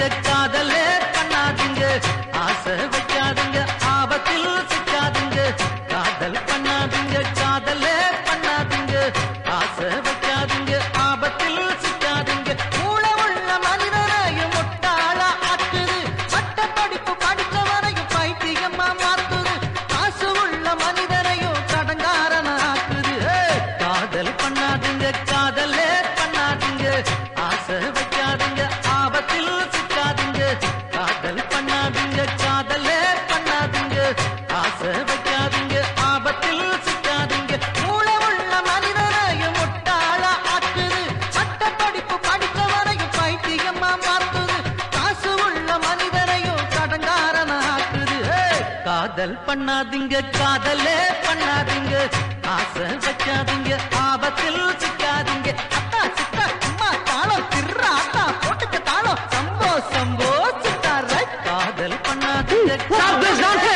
பண்ணாதீங்க காதலே பண்ணாதீங்க ஆசை வைக்காதீங்க ஆபத்தில் சிக்காதீங்க காதல் பண்ணாதீங்க காதலே பண்ணாதீங்க ஆசை வைக்காதீங்க ஆபத்தில் சிக்காதீங்க மூளை உள்ள மனிதரையும் முட்டாளா ஆக்குது பட்ட படிப்பு படித்தவரையும் பைத்தியமா மாத்துது காசு உள்ள மனிதரையும் கடங்காரன ஆக்குது ஏய், காதல் பண்ணாதீங்க காதலே பண்ணாதீங்க ஆசை வைக்காதீங்க ஆபத்தில் சிக்காதீங்க காதல் பண்ணாதீங்க காதலே பண்ணாதீங்க ஆசை வைக்காதீங்க ஆபத்தில் சிக்காதீங்க மூளை உள்ள மனிதரையும் முட்டாளா ஆக்குது சட்ட படிப்பு படித்தவரையும் பைத்தியமா மாத்துது காசு உள்ள மனிதரையும் கடங்காரன ஆக்குது ஏய், காதல் பண்ணாதீங்க காதலே பண்ணாதீங்க ஆசை வைக்காதீங்க ஆபத்தில் சிக்காதீங்க அத்தா சித்தா அம்மா தாளம் திர்றா அத்தா போட்டுக்க தாளம் சம்போ சம்போ சித்தா ரைட் காதல் பண்ணாதீங்க Stop this nonsense!